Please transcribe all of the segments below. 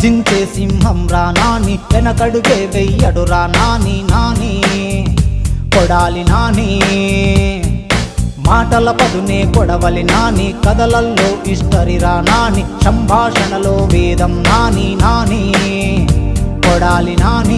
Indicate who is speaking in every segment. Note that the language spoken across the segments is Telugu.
Speaker 1: గర్జించే సింహం రా నాని వెనకడుగే వెయ్యడు రా నాని నాని కొడాలి నాని మాటల పదునే కొడవలి నాని కథలల్లో ఇష్టరి రా నాని సంభాషణలో వేదం నాని నాని కొడాలి నాని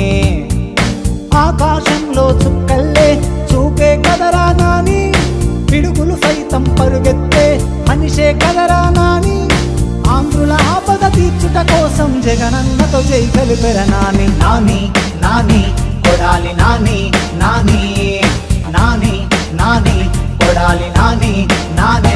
Speaker 1: ఆకాశంలో చుక్కల్లే చూపే కదరా నాని పిడుగులు సైతం పరుగెత్తే మనిషే కదరా నాని ఆంధ్రుల ఆపద తీర్చుట కోసం జగనన్నతో జై కలిపెర నాని నాని నాని కొడాలి నాని నాని నాని నాని కొడాలి నాని నాని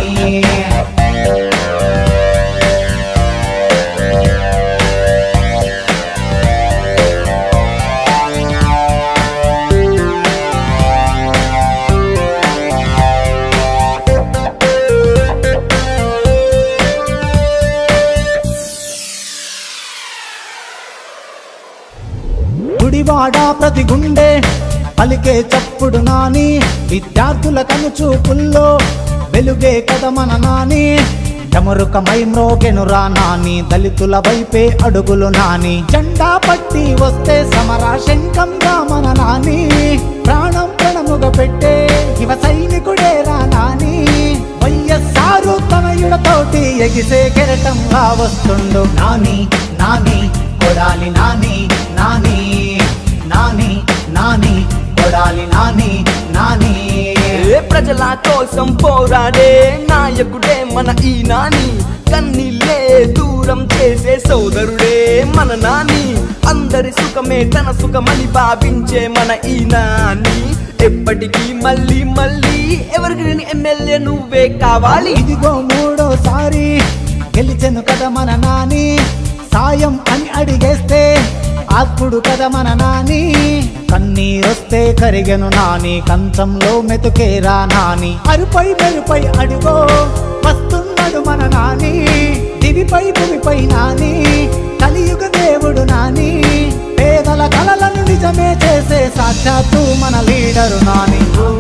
Speaker 1: గుడివాడ ప్రతి గుండె పలికే చప్పుడు నాని విద్యార్థుల కనుచూపుల్లో వెలుగే కథ మన నాని డమరుకమై మ్రోగెను రా నాని దళితుల వైపే అడుగులు నాని జెండా పట్టి వస్తే సమరా శంఖంగా మన నాని ప్రాణం ప్రణముగ పెట్టే యువ సైనికుడే రా నాని వైఎస్ఆరు తనయుడతోటి ఎగిసే కెరటంగా వస్తుండు నాని నాని కొడాలి నాని నాని నాని నాని కొడాలి నాని నాని
Speaker 2: ఏ ప్రజల కోసం పోరాడే నాయకుడే మన ఈ నాని కన్నీళ్ళే దూరం చేసే సోదరుడే మన నాని అందరి సుఖమే తన సుఖమని భావించే మన ఈ నాని ఎప్పటికీ మళ్ళీ మళ్ళీ ఎవరికి ఎమ్మెల్యే నువ్వే కావాలి
Speaker 1: ఇదిగో మూడోసారి గెలిచెను కదా మన నాని సాయం అని అడిగేస్తే అప్పుడు కదా మన నాని కన్నీరొస్తే కరిగెను నాని కంచంలో మెతుకేరా నాని అరుపై మెరుపై అడుగో వస్తున్నాడు మన నాని దివిపై భూమిపై నాని కలియుగ దేవుడు నాని పేదల కలలను నిజమే చేసే సాక్షాత్తు మన లీడరు నాని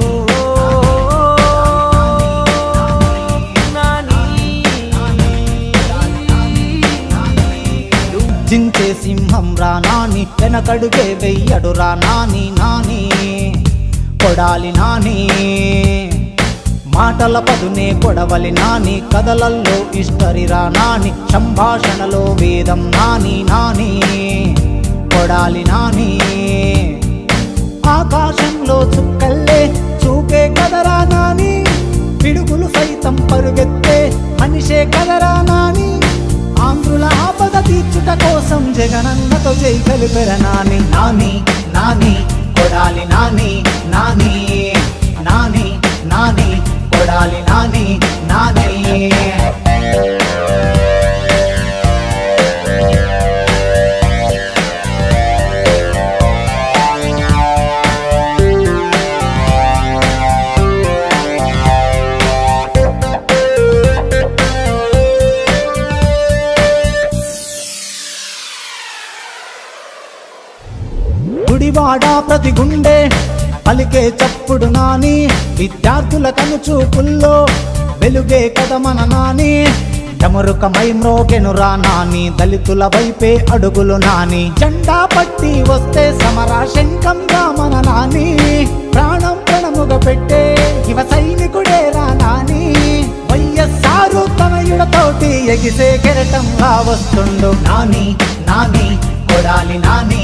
Speaker 1: జించే సింహం రా నాని వెనకడుగే వెయ్యడు రా నాని నాని కొడాలి నాని మాటల పదునే కొడవలి నాని కథలల్లో ఇష్టరి రా నాని సంభాషణలో వేదం నాని నాని కొడాలి నాని ఆకాశంలో చుక్కల్లే చూపే కదరా నాని పిడుగులు సైతం పరుగెత్తే మనిషే కదరా నాని ఆంధ్రుల ఆపద తీర్చుట కోసం జగనన్నతో జై కలిపెర నాని నాని నాని కొడాలి నాని నాని నాని నాని కొడాలి నాని నాని గుడివాడ ప్రతి గుండె పలికే చప్పుడు నాని విద్యార్థుల కనుచూపుల్లో వెలుగే కథ మన నాని డమరుకమై మ్రోగెను రా నాని దళితుల వైపే అడుగులు నాని జెండా పట్టి వస్తే సమరా శంఖంగా మన నాని ప్రాణం ప్రణముగ పెట్టే యువ సైనికుడే రా నాని వైఎస్ఆరు తనయుడతోటి ఎగిసే కెరటంగా వస్తుండు నాని నాని కొడాలి నాని